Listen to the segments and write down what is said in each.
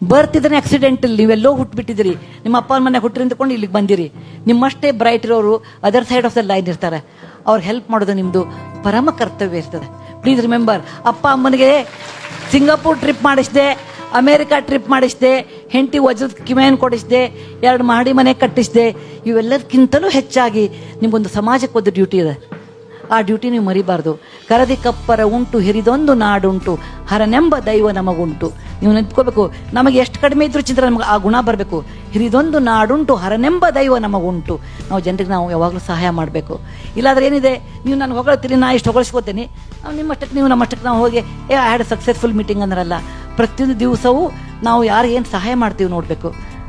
ಬರ್ತಿದ್ರೆ accidental ನೀವೆಲ್ಲೋ ಹುಟ್ಬಿಟ್ಟಿದ್ದೀರಿ ನಿಮ್ಮ ಅಪ್ಪ ಮನೆ ಹುಟ್ಟಿರಿ ಅಂದ್ಕೊಂಡು ಇಲ್ಲಿಗೆ ಬಂದಿರಿ ನಿಮ್ಮಷ್ಟೇ ಬ್ರೈಟ್ ಇರೋರು other side of the line ಇರ್ತಾರೆ ಅವ್ರಿಗೆ ಹೆಲ್ಪ್ ಮಾಡೋದು ನಿಮ್ಮದು ಪರಮ ಕರ್ತವ್ಯ ಇರ್ತದೆ ಪ್ಲೀಸ್ ರಿಮೆಂಬರ್ ಅಪ್ಪ ಅಮ್ಮನಿಗೆ ಸಿಂಗಾಪುರ್ ಟ್ರಿಪ್ ಮಾಡಿಸಿದೆ ಅಮೇರಿಕಾ ಟ್ರಿಪ್ ಮಾಡಿಸಿದೆ ಹೆಂಡತಿ ವಜ್ರದ ಕಿಮೆಯನ್ನು ಕೊಡಿಸಿದೆ ಎರಡು ಮಹಡಿ ಮನೆ ಕಟ್ಟಿಸಿದೆ ಇವೆಲ್ಲದಕ್ಕಿಂತಲೂ ಹೆಚ್ಚಾಗಿ ನಿಮ್ಗೊಂದು ಸಮಾಜಕ್ಕೆ ಒಂದು ಡ್ಯೂಟಿ ಇದೆ ಆ ಡ್ಯೂಟಿ ನೀವು ಮರಿಬಾರ್ದು ಕರದಿ ಕಪ್ಪರ ಉಂಟು ಹಿರಿದೊಂದು ನಾಡುಂಟು ಹರನೆಂಬ ದೈವ ನಮಗುಂಟು ನೀವು ನೆನ್ಕೋಬೇಕು ನಮಗೆ ಎಷ್ಟು ಕಡಿಮೆ ಇದ್ರೂ ಚಿಂತೆ ನಮಗೆ ಆ ಗುಣ ಬರಬೇಕು ಹಿರಿದೊಂದು ನಾಡುಂಟು ಹರನೆಂಬ ದೈವ ನಮಗುಂಟು ನಾವು ಜನರಿಗೆ ನಾವು ಯಾವಾಗಲೂ ಸಹಾಯ ಮಾಡಬೇಕು ಇಲ್ಲಾಂದ್ರೆ ಏನಿದೆ ನೀವು ನಾನು ಹೊಗಳ್ತೀರಿ ನಾ ಇಷ್ಟು ಹೊಗಳಿಸ್ಕೋತೀನಿ ನಾವು ನಿಮ್ಮಷ್ಟಕ್ಕೆ ನೀವು ನಮ್ಮಷ್ಟಕ್ಕೆ ನಾವು ಹೋಗಿ ಏ ಐ ಹ್ಯಾಡ್ ಸಕ್ಸಸ್ಫುಲ್ ಮೀಟಿಂಗ್ ಅಂದ್ರಲ್ಲ ಪ್ರತಿಯೊಂದು ದಿವಸವೂ ನಾವು ಯಾರು ಏನು ಸಹಾಯ ಮಾಡ್ತೀವಿ ನೋಡಬೇಕು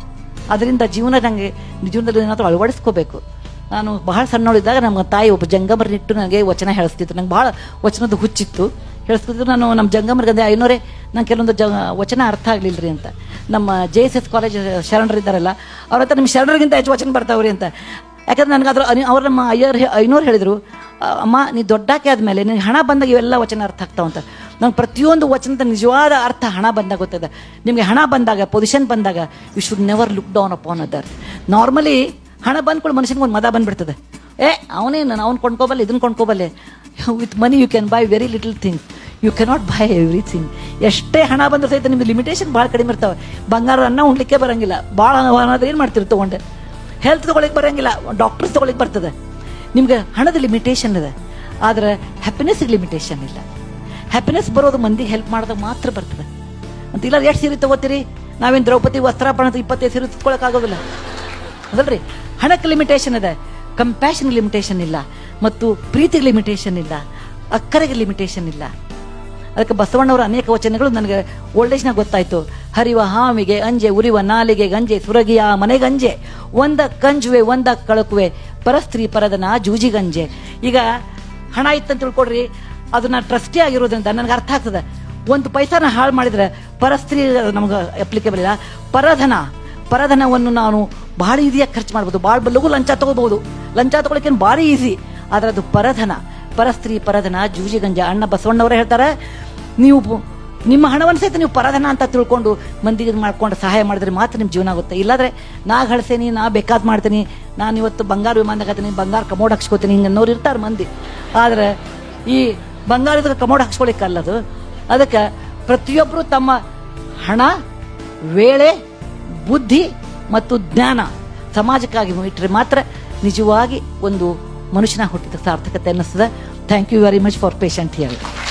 ಅದರಿಂದ ಜೀವನ ನನಗೆ ಜೀವನದಲ್ಲಿ ಏನಾದರೂ ಅಳವಡಿಸ್ಕೋಬೇಕು ನಾನು ಬಹಳ ಸಣ್ಣವಳಿದ್ದಾಗ ನಮ್ಮ ತಾಯಿ ಒಬ್ಬ ಜಂಗಮರನಿಟ್ಟು ನನಗೆ ವಚನ ಹೇಳಿಸ್ತಿತ್ತು ನಂಗೆ ಬಹಳ ವಚನದ ಹುಚ್ಚಿತ್ತು ಹೇಳಿಸ್ತಿದ್ರು ನಾನು ನಮ್ಮ ಜಂಗಮರ್ಗಂದೆ ಐನೋರೇ ನಂಗೆ ಕೆಲವೊಂದು ಜ ವಚನ ಅರ್ಥ ಆಗ್ಲಿಲ್ರಿ ಅಂತ ನಮ್ಮ ಜೆ ಎಸ್ ಎಸ್ ಕಾಲೇಜ್ ಶರಣರಿದ್ದಾರಲ್ಲ ಅವ್ರ ಹತ್ರ ನಿಮ್ಮ ಶರಣರಿಗಿಂತ ಹೆಚ್ಚು ವಚನ ಬರ್ತಾವ್ರಿ ಅಂತ ಯಾಕಂದ್ರೆ ನನಗೆ ಅದ್ರ ಅವ್ರು ನಮ್ಮ ಅಯ್ಯರ್ ಐನೋರು ಹೇಳಿದ್ರು ಆ, ಅಮ್ಮ ನೀ ದೊಡ್ಡಾಕೆ ಆದಮೇಲೆ ನಿನಗೆ ಹಣ ಬಂದಾಗ ಇವೆಲ್ಲ ವಚನ ಅರ್ಥ ಆಗ್ತಾವ ಅಂತ ನಂಗೆ ಪ್ರತಿಯೊಂದು ವಚನದ ನಿಜವಾದ ಅರ್ಥ ಹಣ ಬಂದಾಗ ಗೊತ್ತದೆ ನಿಮಗೆ ಹಣ ಬಂದಾಗ ಪೊಸಿಷನ್ ಬಂದಾಗ you should never look down upon other normally ಹಣ ಬಂದ್ಕೊಂಡು ಮನುಷ್ಯನಿಗೆ ಒಂದು ಮದ ಬಂದ್ಬಿಡ್ತದೆ ಏ ಅವನೇನು ಅವ್ನು ಕೊಂಡ್ಕೋಬಲ್ಲೆ ಇದನ್ನ ಕೊಂಡ್ಕೋಬಲ್ಲೆ with money you can buy very little things you cannot buy everything ಎಷ್ಟೇ ಹಣ ಬಂದರೂ ಸಹಿತ ನಿಮ್ಗೆ ಲಿಮಿಟೇಷನ್ ಭಾಳ ಕಡಿಮೆ ಇರ್ತಾವೆ ಬಂಗಾರ ಅನ್ನ ಉಣ್ಲಿಕ್ಕೆ ಬರಂಗಿಲ್ಲ ಭಾಳ ಅನ್ನೋದು ಏನು ಮಾಡ್ತೀರಿ ತೊಗೊಂಡೆ ಹೆಲ್ತ್ ತೊಗೊಳಕ್ಕೆ ಬರಂಗಿಲ್ಲ ಡಾಕ್ಟರ್ಸ್ ತೊಗೊಳಕ್ಕೆ ಬರ್ತದೆ ನಿಮ್ಗೆ ಹಣದ ಲಿಮಿಟೇಷನ್ ಇದೆ ಆದ್ರೆ ಹ್ಯಾಪಿನೆಸ್ಗೆ ಲಿಮಿಟೇಷನ್ ಇಲ್ಲ ಹ್ಯಾಪಿನೆಸ್ ಬರೋದು ಮಂದಿಗೆ ಹೆಲ್ಪ್ ಮಾಡಿದಾಗ ಮಾತ್ರ ಬರ್ತದೆ ಅಂತ ಇಲ್ಲ ಎಷ್ಟು ಸೀರೆ ತಗೋತೀರಿ ನಾವೇನು ದ್ರೌಪದಿ ವಸ್ತ್ರಾಪಣ ಅಂತ ಇಪ್ಪತ್ತೈದು ಸೀರೆ ಆಗೋದಿಲ್ಲ ಅದಲ್ರಿ ಹಣಕ್ಕೆ ಲಿಮಿಟೇಷನ್ ಇದೆ ಕಂಪ್ಯಾಷನ್ ಲಿಮಿಟೇಷನ್ ಇಲ್ಲ ಮತ್ತು ಪ್ರೀತಿಗೆ ಲಿಮಿಟೇಷನ್ ಇಲ್ಲ ಅಕ್ಕರೆಗೆ ಲಿಮಿಟೇಷನ್ ಇಲ್ಲ ಅದಕ್ಕೆ ಬಸವಣ್ಣವರ ಅನೇಕ ವಚನಗಳು ನನಗೆ ಓಲ್ಡೇಜ್ನಾಗ ಗೊತ್ತಾಯ್ತು ಹರಿವ ಹಾವಿಗೆ ಅಂಜೆ ಉರಿವ ನಾಲಿಗೆ ಗಂಜೆ ಸುರಗಿಯ ಮನೆಗಂಜೆ ಒಂದ ಕಂಜುವೆ ಒಂದ ಕಳಕುವೆ ಪರಸ್ತ್ರೀ ಪರದನ ಜೂಜಿಗಂಜೆ ಈಗ ಹಣ ಇತ್ತಂತ ತಿಳ್ಕೊಡ್ರಿ ಅದನ್ನ ಟ್ರಸ್ಟಿ ಆಗಿರೋದ್ರಿಂದ ನನಗೆ ಅರ್ಥ ಆಗ್ತದೆ ಒಂದು ಪೈಸಾನ ಹಾಳು ಮಾಡಿದ್ರೆ ಪರಸ್ತ್ರೀ ನಮ್ಗೆ ಅಪ್ಲಿಕೇಬಲ್ ಇಲ್ಲ ಪರಧನ ಪರಧನವನ್ನು ನಾನು ಭಾಳ ಈಸಿಯಾಗಿ ಖರ್ಚು ಮಾಡ್ಬೋದು ಭಾಳ ಲಘು ಲಂಚ ತಗೋಬಹುದು ಲಂಚ ತಗೊಳಕ್ಕೆ ಭಾರಿ ಈಸಿ ಆದ್ರೆ ಅದು ಪರಧನ ಪರಸ್ತ್ರೀ ಪರಧನ ಜೂಜಿಗಂಜ ಅಣ್ಣ ಬಸವಣ್ಣವರೇ ಹೇಳ್ತಾರೆ ನೀವು ಬ- ನಿಮ್ಮ ಹಣವನ್ನು ಸಹಿತ ನೀವು ಪರಧನ ಅಂತ ತಿಳ್ಕೊಂಡು ಮಂದಿಗೆ ಇದ್ ಮಾಡ್ಕೊಂಡು ಸಹಾಯ ಮಾಡಿದ್ರೆ ಮಾತ್ರ ನಿಮ್ಮ ಜೀವನ ಆಗುತ್ತೆ ಇಲ್ಲಾಂದ್ರೆ ನಾ ಗಳಿಸೇನಿ ನಾ ಬೇಕಾದ್ ಮಾಡ್ತೀನಿ ನಾನು ಇವತ್ತು ಬಂಗಾರ ವಿಮಾನದಾಗ ಹತ್ತೀನಿ ಬಂಗಾರ ಕಮೋಡ್ ಹಾಕ್ಸ್ಕೊತೀನಿ ಹಿಂಗೆ ಅನ್ನೋರು ಇರ್ತಾರೆ ಮಂದಿ ಆದ್ರೆ ಈ ಬಂಗಾರದ ಕಮೋಡ್ ಹಾಕ್ಸ್ಕೊಳಿಕ್ಕೆ ಅಲ್ಲದು ಅದಕ್ಕೆ ಪ್ರತಿಯೊಬ್ಬರು ತಮ್ಮ ಹಣ ವೇಳೆ ಬುದ್ಧಿ ಮತ್ತು ಜ್ಞಾನ ಸಮಾಜಕ್ಕಾಗಿ ಇಟ್ಟರೆ ಮಾತ್ರ ನಿಜವಾಗಿ ಒಂದು ಮನುಷ್ಯನ ಹುಟ್ಟಿದ ಸಾರ್ಥಕತೆ ಅನ್ನಿಸ್ತದೆ thank you very much for patient here